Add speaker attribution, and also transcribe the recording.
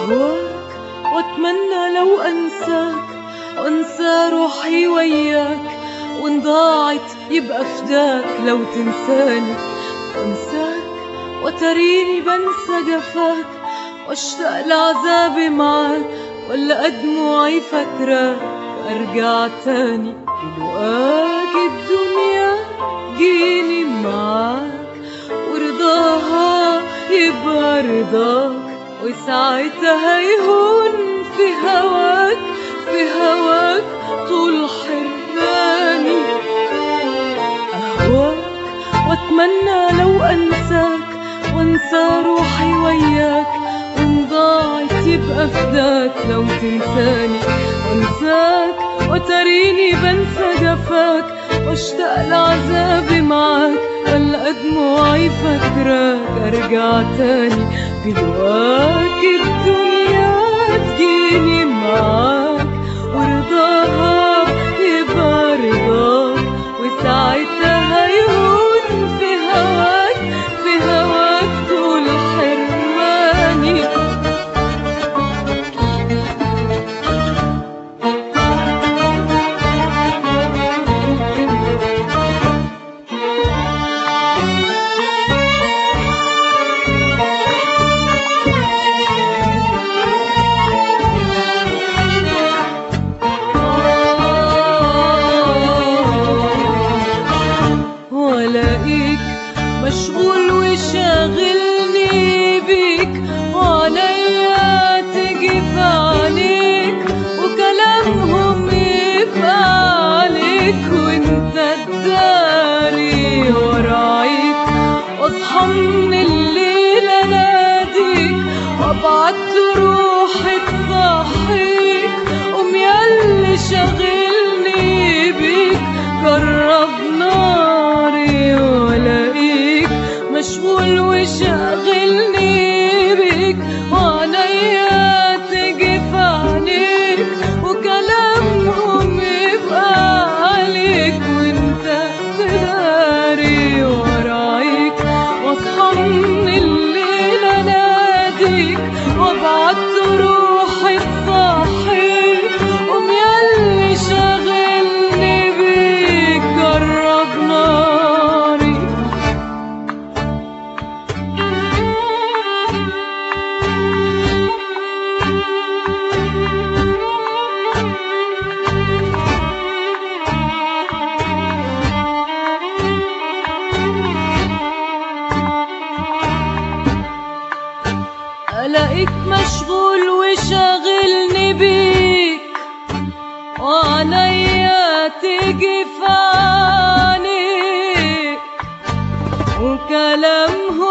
Speaker 1: أهواك وأتمنى لو أنساك وأنسى روحي وياك وإن ضاعت يبقى فداك لو تنساني وأنساك وتريني بنسى جفاك واشتاق لعذابي معاك ولا أدموعي فاكراك أرجع تاني بلقاك الدنيا جيني معاك ورضاها يبقى رضاك وساعتها يهون في هواك في هواك طول حرماني أهواك وأتمنى لو أنساك وأنسى روحي وياك وإن ضاعت يبقى فداك لو تنساني وأنساك وتريني بنسى جفاك واشتاق لعذابي معاك ولا دموعي فاكراك ارجع تاني بلواك الدنيا تجيني معاك ورضاها يبقى رضاك وساعتها يهون في هواك في هواك طول حرماني والاقيك مشغول وشاغلني بيك وعليا تجي في عليك وكلامهم يبقى عليك وانت تداري ورايك واصحى من الليل اناديك وابعت روحي تصحيك قوم ياللي شاغلني بيك جرب ناري والاقيك مشغول وشاغلني بيك وعليا تجي في عينيك وكلامهم يبقى عليك وانت تداري ورايك واصحى من الليل اناديك وابعت روحي تصحيك قوم ياللي شاغلني بيك جرب ناري الاقيك مشغول وشاغلني بيك وعليا تيجي في عينيك وكلامهم